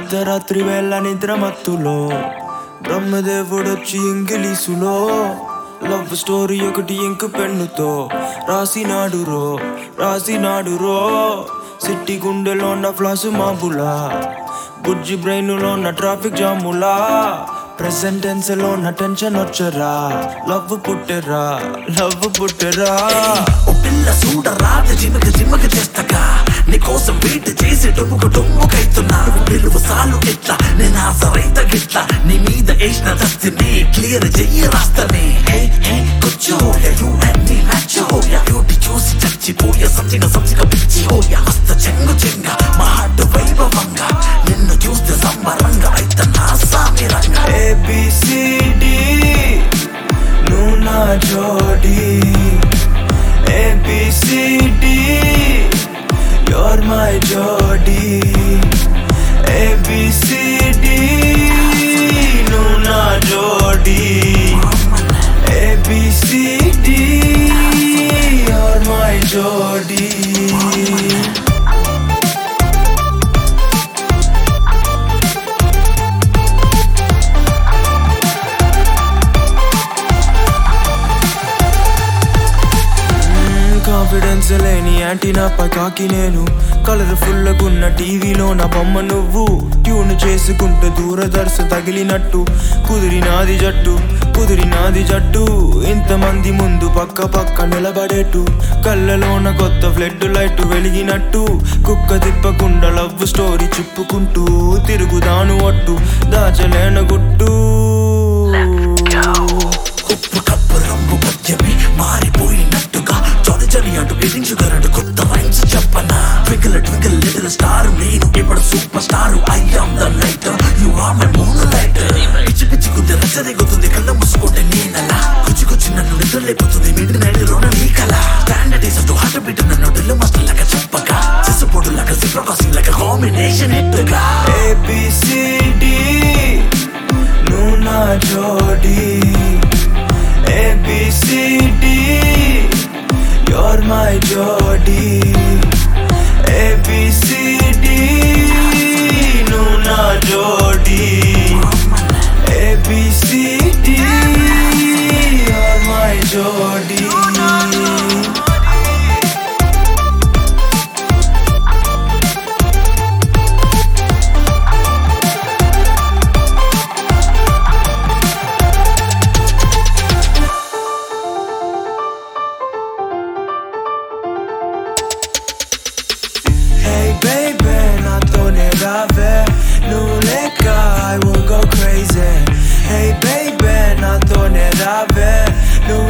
అర్ధరాత్రి వేళ నిద్ర మత్తులో బ్రహ్మదేవుడొచ్చి ఇంగిలీసులో లవ్ స్టోరీ ఒకటి ఇంక పెన్నుతో రాసినాడు రో రాసినాడు రో సిట్టి గుండెలో ఉన్న ఫ్లాసు మాబులా బుజ్జి బ్రెయిన్ ఉన్న ట్రాఫిక్ జాములా ప్రెసెంట్ టెన్స్ లో ఉన్న టెన్షన్ వచ్చరా లవ్ పుట్టరా లవ్ పుట్టరా ఓ పిల్ల చూడరా జిమక జిమక చేస్తగా నీ కోసం వెయిట్ చేసి డొమ్ముక డొమ్ముకైతున్నా పిలువు సాలు ఇట్లా నేను ఆసరైత గిట్లా నీ మీద వేసిన దస్తిని క్లియర్ చెయ్యి రాస్తని హే హే కూర్చోయ యు అండ్ మీ మ్యాచ్ హోయ బ్యూటీ చూసి చచ్చిపోయ సంచిక సంచిక పిచ్చి హోయ హస్త చెంగు చెంగ మా హార్ట్ వైభవంగా నిన్ను చూస్తే సంబరంగా అయితే నా సామిరంగా ఏబిసిడి నువ్వు నా జోడి ఏబిసిడి యోర్ మై జోడి ఏబిసిడి నువ్వు నా జోడి ఏబిసిడి యోర్ మై జోడి కాన్ఫిడెన్స్ లేని యాంటీనా పకాకి నేను కలర్ఫుల్ గున్న టీవీలో నా బొమ్మ నువ్వు ట్యూన్ చేసుకుంటూ దూరదర్శ తగిలినట్టు కుదిరినాది జట్టు కుదిరినాది జట్టు ఇంతమంది ముందు పక్క పక్క నిలబడేట్టు కళ్ళలోన కొత్త ఫ్లడ్ లైట్ వెలిగినట్టు కుక్క తిప్పకుండా లవ్ స్టోరీ చెప్పుకుంటూ తిరుగుదాను ఒట్టు దాచలేన గుట్టు ఉప్పు కప్పు రంగు పద్యమే మారిపోయినట్టుగా చొని చని అటు ఎదించుగలడు కొత్త రైన్స్ చెప్పనా ట్వింకిల్ ట్వింకిల్ లిటిల్ స్టార్ నేను ఇప్పుడు super star I am the light you are my moonlight పిచ్చి పిచ్చి కుద్ది రచ్చరేగుతుంది కళ్ళ మూసుకుంటే నేనలా కుచి కుచి నన్ను నిద్రలేపుతుంది మిడ్ నైట్ లోన నీ కల standard is to heart beat నన్ను డ్రిల్ మాస్టర్ లాగా చెప్పగా సిసపోటు లాగా సిప్రకాసింగ్ లాగా కాంబినేషన్ ఎట్టుగా ABCD నువ్వు నా జోడి ABCD you're my జోడి ABCD నువ్వు నా జోడి ABCD you're my జోడి Hey baby, నాతోనే రావే నువ్వు లేక I will go crazy Hey baby, నాతోనే రావే నువ్వు